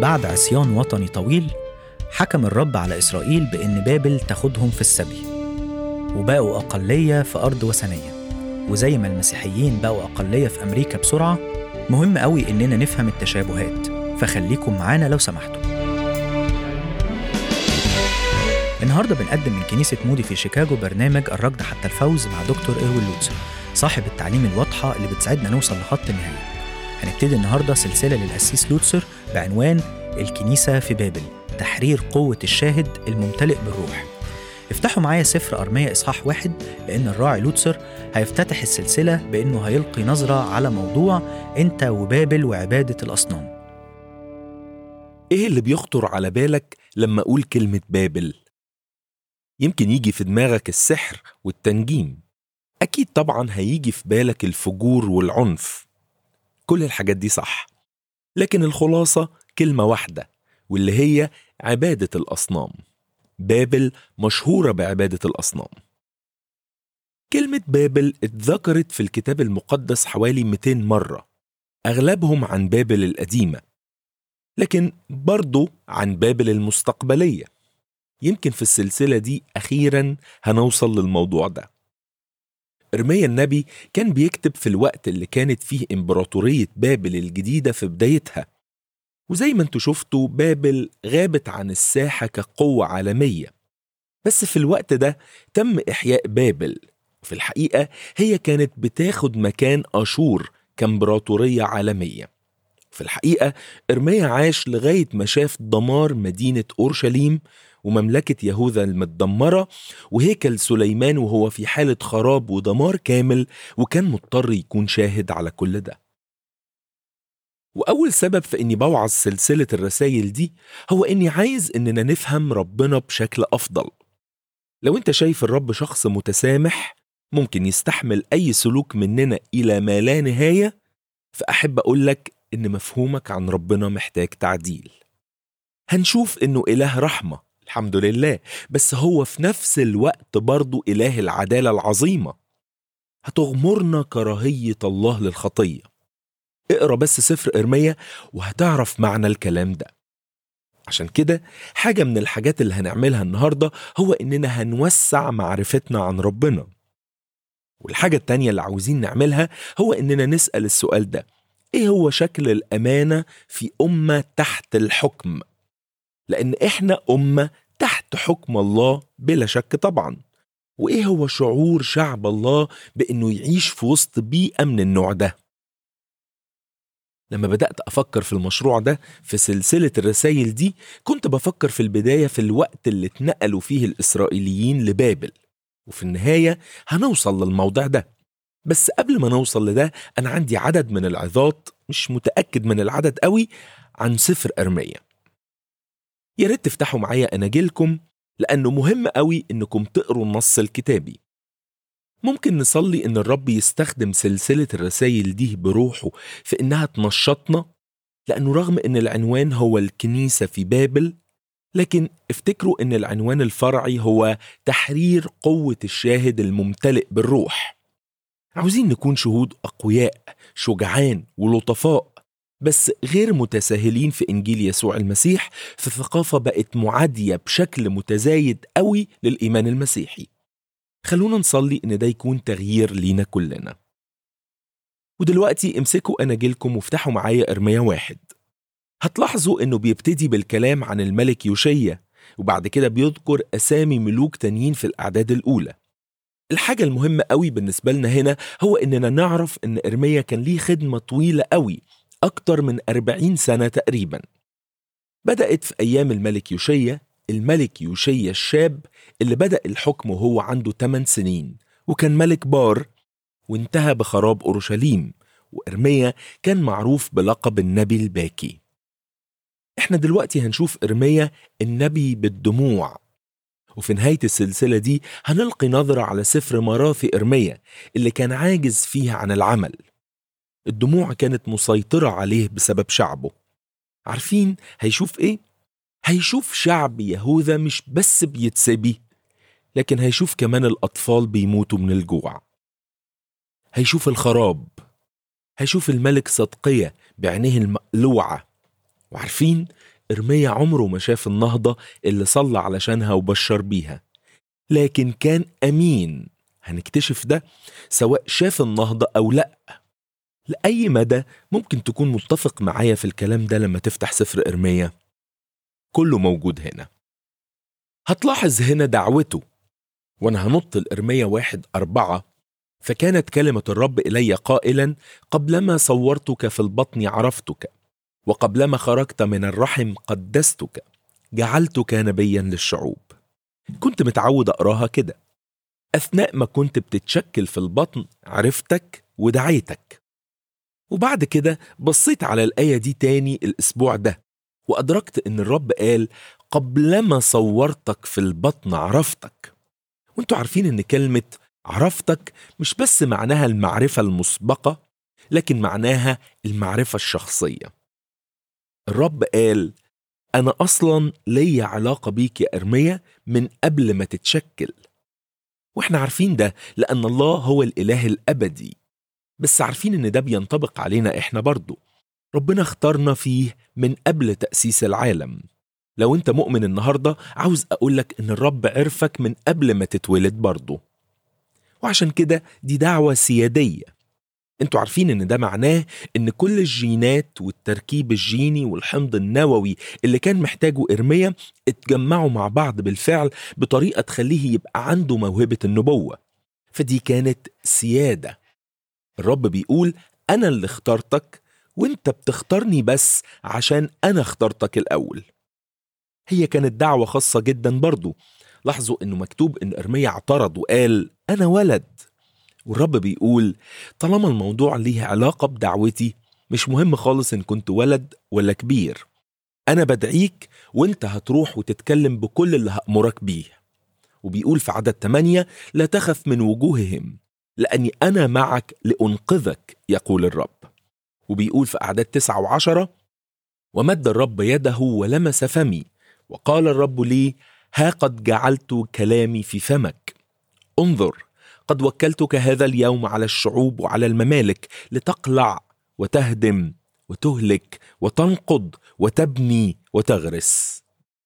بعد عصيان وطني طويل حكم الرب على إسرائيل بإن بابل تاخدهم في السبي وبقوا أقلية في أرض وثنية وزي ما المسيحيين بقوا أقلية في أمريكا بسرعة مهم قوي إننا نفهم التشابهات فخليكم معانا لو سمحتوا النهارده بنقدم من كنيسة مودي في شيكاغو برنامج الركض حتى الفوز مع دكتور إيروين لوتسر صاحب التعليم الواضحة اللي بتساعدنا نوصل لخط النهاية هنبتدي النهارده سلسلة للأسيس لوتسر بعنوان الكنيسة في بابل تحرير قوة الشاهد الممتلئ بالروح افتحوا معايا سفر أرمية إصحاح واحد لأن الراعي لوتسر هيفتتح السلسلة بأنه هيلقي نظرة على موضوع أنت وبابل وعبادة الأصنام ايه اللي بيخطر على بالك لما اقول كلمة بابل؟ يمكن يجي في دماغك السحر والتنجيم اكيد طبعا هيجي في بالك الفجور والعنف كل الحاجات دي صح لكن الخلاصة كلمة واحدة واللي هي عبادة الأصنام بابل مشهورة بعبادة الأصنام كلمة بابل اتذكرت في الكتاب المقدس حوالي 200 مرة أغلبهم عن بابل القديمة لكن برضو عن بابل المستقبلية يمكن في السلسلة دي أخيرا هنوصل للموضوع ده إرميا النبي كان بيكتب في الوقت اللي كانت فيه إمبراطورية بابل الجديدة في بدايتها وزي ما انتوا شفتوا بابل غابت عن الساحة كقوة عالمية بس في الوقت ده تم إحياء بابل في الحقيقة هي كانت بتاخد مكان أشور كامبراطورية عالمية في الحقيقة إرميا عاش لغاية ما شاف دمار مدينة أورشليم ومملكة يهوذا المتدمرة وهيكل سليمان وهو في حالة خراب ودمار كامل وكان مضطر يكون شاهد على كل ده وأول سبب في إني بوعظ سلسلة الرسائل دي هو إني عايز إننا نفهم ربنا بشكل أفضل لو أنت شايف الرب شخص متسامح ممكن يستحمل أي سلوك مننا إلى ما لا نهاية فأحب أقول لك إن مفهومك عن ربنا محتاج تعديل هنشوف إنه إله رحمة الحمد لله بس هو في نفس الوقت برضه إله العدالة العظيمة هتغمرنا كراهية الله للخطية اقرا بس سفر إرميا وهتعرف معنى الكلام ده عشان كده حاجة من الحاجات اللي هنعملها النهاردة هو إننا هنوسع معرفتنا عن ربنا والحاجة التانية اللي عاوزين نعملها هو إننا نسأل السؤال ده إيه هو شكل الأمانة في أمة تحت الحكم؟ لأن إحنا أمة تحت حكم الله بلا شك طبعا وإيه هو شعور شعب الله بإنه يعيش في وسط بيئة من النوع ده؟ لما بدأت أفكر في المشروع ده في سلسلة الرسائل دي كنت بفكر في البداية في الوقت اللي اتنقلوا فيه الإسرائيليين لبابل وفي النهاية هنوصل للموضوع ده بس قبل ما نوصل لده أنا عندي عدد من العظات مش متأكد من العدد قوي عن سفر أرمية يا ريت تفتحوا معايا أناجيلكم لأنه مهم قوي إنكم تقروا النص الكتابي ممكن نصلي إن الرب يستخدم سلسلة الرسائل دي بروحه في إنها تنشطنا لأنه رغم إن العنوان هو الكنيسة في بابل لكن افتكروا إن العنوان الفرعي هو تحرير قوة الشاهد الممتلئ بالروح عاوزين نكون شهود أقوياء شجعان ولطفاء بس غير متساهلين في إنجيل يسوع المسيح في ثقافة بقت معادية بشكل متزايد قوي للإيمان المسيحي خلونا نصلي إن ده يكون تغيير لينا كلنا ودلوقتي امسكوا أناجيلكم وافتحوا معايا إرميا واحد هتلاحظوا إنه بيبتدي بالكلام عن الملك يوشيا وبعد كده بيذكر أسامي ملوك تانيين في الأعداد الأولى الحاجة المهمة قوي بالنسبة لنا هنا هو إننا نعرف إن إرميا كان ليه خدمة طويلة قوي أكتر من 40 سنة تقريبا بدأت في أيام الملك يوشيا الملك يوشيا الشاب اللي بدأ الحكم وهو عنده 8 سنين وكان ملك بار وانتهى بخراب أورشليم وإرميا كان معروف بلقب النبي الباكي احنا دلوقتي هنشوف إرميا النبي بالدموع وفي نهاية السلسلة دي هنلقي نظرة على سفر مراثي إرميا اللي كان عاجز فيها عن العمل الدموع كانت مسيطرة عليه بسبب شعبه عارفين هيشوف ايه؟ هيشوف شعب يهوذا مش بس بيتسبي لكن هيشوف كمان الأطفال بيموتوا من الجوع هيشوف الخراب هيشوف الملك صدقية بعينيه المقلوعة وعارفين إرميا عمره ما شاف النهضة اللي صلى علشانها وبشر بيها لكن كان أمين هنكتشف ده سواء شاف النهضة أو لأ لأي مدى ممكن تكون متفق معايا في الكلام ده لما تفتح سفر إرميا كله موجود هنا هتلاحظ هنا دعوته وأنا هنط الإرميا واحد أربعة فكانت كلمة الرب إلي قائلا قبلما صورتك في البطن عرفتك وقبلما خرجت من الرحم قدستك جعلتك نبيا للشعوب كنت متعود أقراها كده أثناء ما كنت بتتشكل في البطن عرفتك ودعيتك وبعد كده بصيت على الآية دي تاني الأسبوع ده وأدركت إن الرب قال قبلما صورتك في البطن عرفتك وانتوا عارفين إن كلمة عرفتك مش بس معناها المعرفة المسبقة لكن معناها المعرفة الشخصية الرب قال أنا أصلا ليا علاقة بيك يا إرميا من قبل ما تتشكل وإحنا عارفين ده لأن الله هو الإله الأبدي بس عارفين إن ده بينطبق علينا إحنا برضو ربنا اختارنا فيه من قبل تأسيس العالم لو أنت مؤمن النهاردة عاوز أقولك إن الرب عرفك من قبل ما تتولد برضو وعشان كده دي دعوة سيادية انتوا عارفين ان ده معناه ان كل الجينات والتركيب الجيني والحمض النووي اللي كان محتاجه ارميا اتجمعوا مع بعض بالفعل بطريقة تخليه يبقى عنده موهبة النبوة فدي كانت سيادة الرب بيقول انا اللي اخترتك وانت بتختارني بس عشان انا اخترتك الاول هي كانت دعوة خاصة جدا برضو لاحظوا انه مكتوب ان ارميا اعترض وقال انا ولد والرب بيقول طالما الموضوع ليه علاقة بدعوتي مش مهم خالص إن كنت ولد ولا كبير أنا بدعيك وإنت هتروح وتتكلم بكل اللي هأمرك بيه وبيقول في عدد 8 لا تخف من وجوههم لأني أنا معك لأنقذك يقول الرب وبيقول في أعداد 9 وعشرة ومد الرب يده ولمس فمي وقال الرب لي ها قد جعلت كلامي في فمك انظر قد وكلتك هذا اليوم على الشعوب وعلى الممالك لتقلع وتهدم وتهلك وتنقض وتبني وتغرس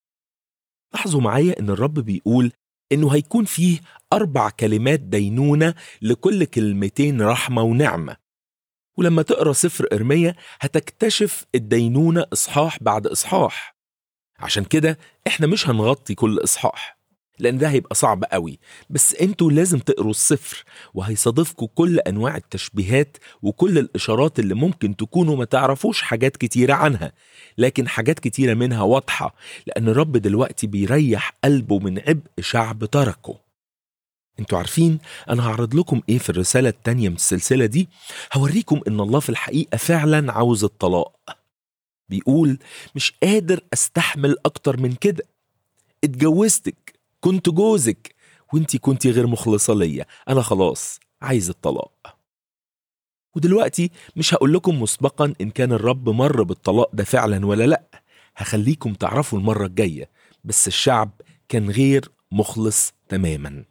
لاحظوا معايا ان الرب بيقول انه هيكون فيه اربع كلمات دينونه لكل كلمتين رحمه ونعمه ولما تقرا سفر ارميا هتكتشف الدينونه اصحاح بعد اصحاح عشان كده احنا مش هنغطي كل اصحاح لان ده هيبقى صعب قوي بس انتوا لازم تقروا السفر وهيصادفكوا كل انواع التشبيهات وكل الاشارات اللي ممكن تكونوا ما تعرفوش حاجات كتيره عنها لكن حاجات كتيره منها واضحه لان الرب دلوقتي بيريح قلبه من عبء شعب تركه انتوا عارفين انا هعرض لكم ايه في الرساله التانيه من السلسله دي هوريكم ان الله في الحقيقه فعلا عاوز الطلاق بيقول مش قادر استحمل اكتر من كده اتجوزتك كنت جوزك وانتي كنتي غير مخلصة ليا أنا خلاص عايز الطلاق ودلوقتي مش هقول لكم مسبقا إن كان الرب مر بالطلاق ده فعلا ولا لأ هخليكم تعرفوا المرة الجاية بس الشعب كان غير مخلص تماما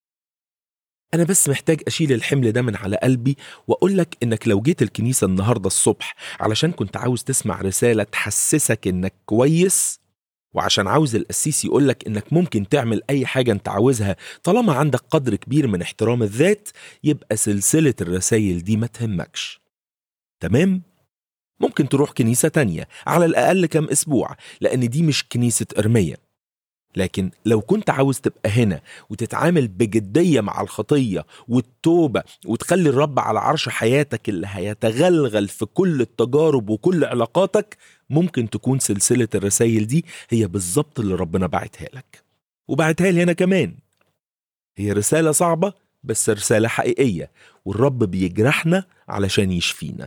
أنا بس محتاج أشيل الحمل ده من على قلبي وأقول لك إنك لو جيت الكنيسة النهاردة الصبح علشان كنت عاوز تسمع رسالة تحسسك إنك كويس وعشان عاوز القسيس يقولك انك ممكن تعمل اي حاجة انت عاوزها طالما عندك قدر كبير من احترام الذات يبقى سلسلة الرسايل دي ما تهمكش تمام؟ ممكن تروح كنيسة تانية على الأقل كام أسبوع لأن دي مش كنيسة إرمية لكن لو كنت عاوز تبقى هنا وتتعامل بجدية مع الخطية والتوبة وتخلي الرب على عرش حياتك اللي هيتغلغل في كل التجارب وكل علاقاتك ممكن تكون سلسلة الرسائل دي هي بالظبط اللي ربنا بعتها لك وبعتها لي أنا كمان هي رسالة صعبة بس رسالة حقيقية والرب بيجرحنا علشان يشفينا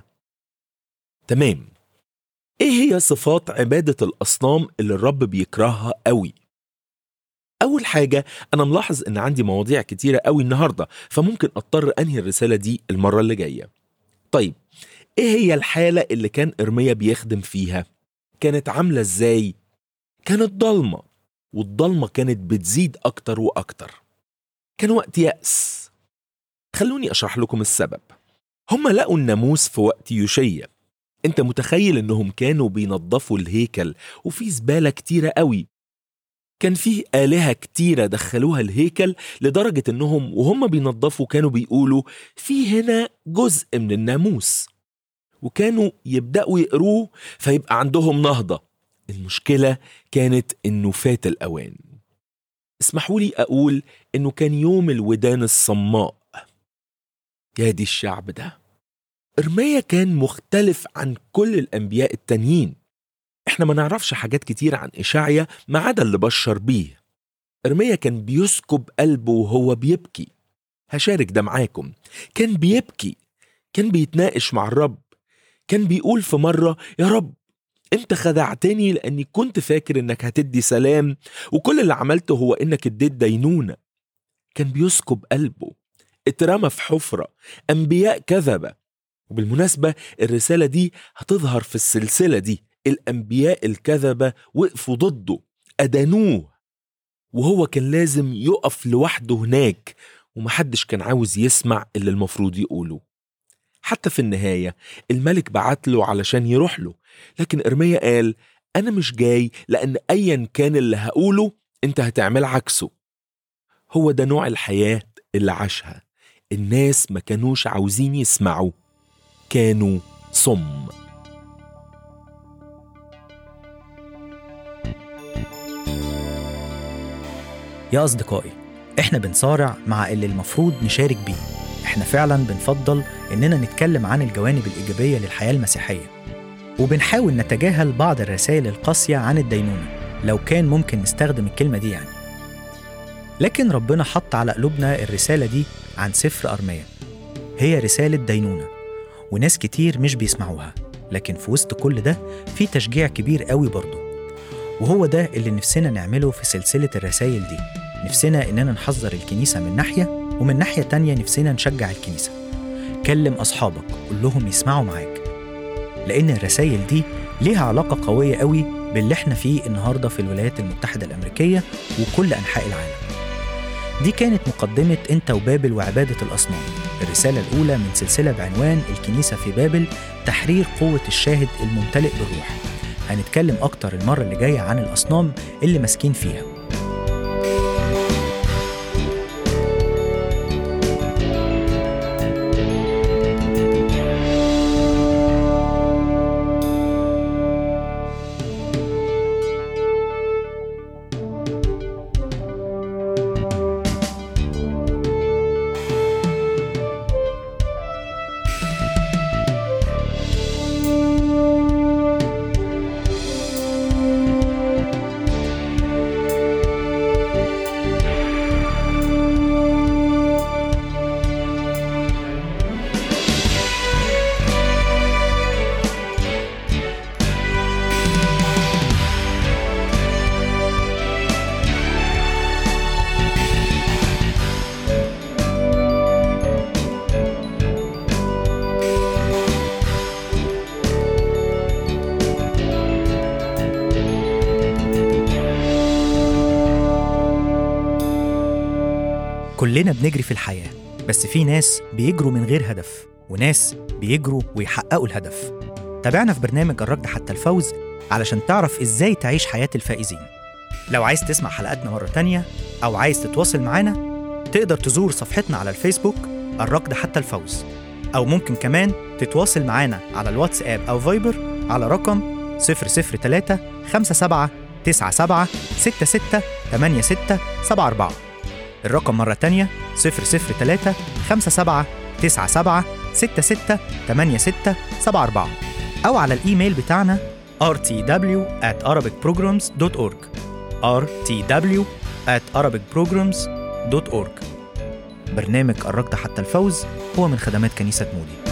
تمام ايه هي صفات عبادة الأصنام اللي الرب بيكرهها قوي أول حاجة أنا ملاحظ إن عندي مواضيع كتيرة قوي النهاردة فممكن أضطر أنهي الرسالة دي المرة اللي جاية طيب إيه هي الحالة اللي كان إرميا بيخدم فيها؟ كانت عاملة إزاي؟ كانت ضلمة والضلمة كانت بتزيد أكتر وأكتر كان وقت يأس خلوني أشرح لكم السبب هم لقوا الناموس في وقت يوشيا انت متخيل انهم كانوا بينظفوا الهيكل وفي زبالة كتيرة قوي كان فيه آلهة كتيرة دخلوها الهيكل لدرجة انهم وهم بينظفوا كانوا بيقولوا في هنا جزء من الناموس وكانوا يبدأوا يقروه فيبقى عندهم نهضة المشكلة كانت انه فات الأوان اسمحوا لي أقول انه كان يوم الودان الصماء يا دي الشعب ده إرميا كان مختلف عن كل الأنبياء التانيين إحنا ما نعرفش حاجات كتير عن إشعيا ما عدا اللي بشر بيه إرميا كان بيسكب قلبه وهو بيبكي هشارك ده معاكم كان بيبكي كان بيتناقش مع الرب كان بيقول في مرة يا رب انت خدعتني لاني كنت فاكر انك هتدي سلام وكل اللي عملته هو انك اديت دينونة كان بيسكب قلبه اترمى في حفرة انبياء كذبة وبالمناسبة الرسالة دي هتظهر في السلسلة دي الأنبياء الكذبة وقفوا ضده أدانوه وهو كان لازم يقف لوحده هناك ومحدش كان عاوز يسمع اللي المفروض يقوله حتى في النهاية الملك بعت له علشان يروح له لكن إرميا قال أنا مش جاي لأن أيا كان اللي هقوله أنت هتعمل عكسه هو ده نوع الحياة اللي عاشها الناس ما كانوش عاوزين يسمعوا كانوا صم يا أصدقائي إحنا بنصارع مع اللي المفروض نشارك بيه إحنا فعلا بنفضل إننا نتكلم عن الجوانب الإيجابية للحياة المسيحية وبنحاول نتجاهل بعض الرسائل القاسية عن الدينونة لو كان ممكن نستخدم الكلمة دي يعني لكن ربنا حط على قلوبنا الرسالة دي عن سفر أرميا هي رسالة دينونة وناس كتير مش بيسمعوها لكن في وسط كل ده في تشجيع كبير قوي برضه وهو ده اللي نفسنا نعمله في سلسلة الرسائل دي نفسنا إننا نحذر الكنيسة من ناحية ومن ناحية تانية نفسنا نشجع الكنيسة كلم أصحابك قول لهم يسمعوا معاك لأن الرسائل دي ليها علاقة قوية قوي باللي احنا فيه النهاردة في الولايات المتحدة الأمريكية وكل أنحاء العالم دي كانت مقدمة أنت وبابل وعبادة الأصنام الرسالة الأولى من سلسلة بعنوان الكنيسة في بابل تحرير قوة الشاهد الممتلئ بالروح هنتكلم أكتر المرة اللي جاية عن الأصنام اللي ماسكين فيها كلنا بنجري في الحياة بس في ناس بيجروا من غير هدف وناس بيجروا ويحققوا الهدف تابعنا في برنامج الركض حتى الفوز علشان تعرف ازاي تعيش حياة الفائزين لو عايز تسمع حلقاتنا مرة تانية أو عايز تتواصل معانا تقدر تزور صفحتنا على الفيسبوك الركض حتى الفوز أو ممكن كمان تتواصل معانا على الواتساب أو فايبر على رقم 003 57 97 66 86 74 الرقم مرة تانية 003 57 97 66 86 74 أو على الإيميل بتاعنا rtw at arabicprograms.org rtw at arabicprograms.org برنامج الركض حتى الفوز هو من خدمات كنيسة مودي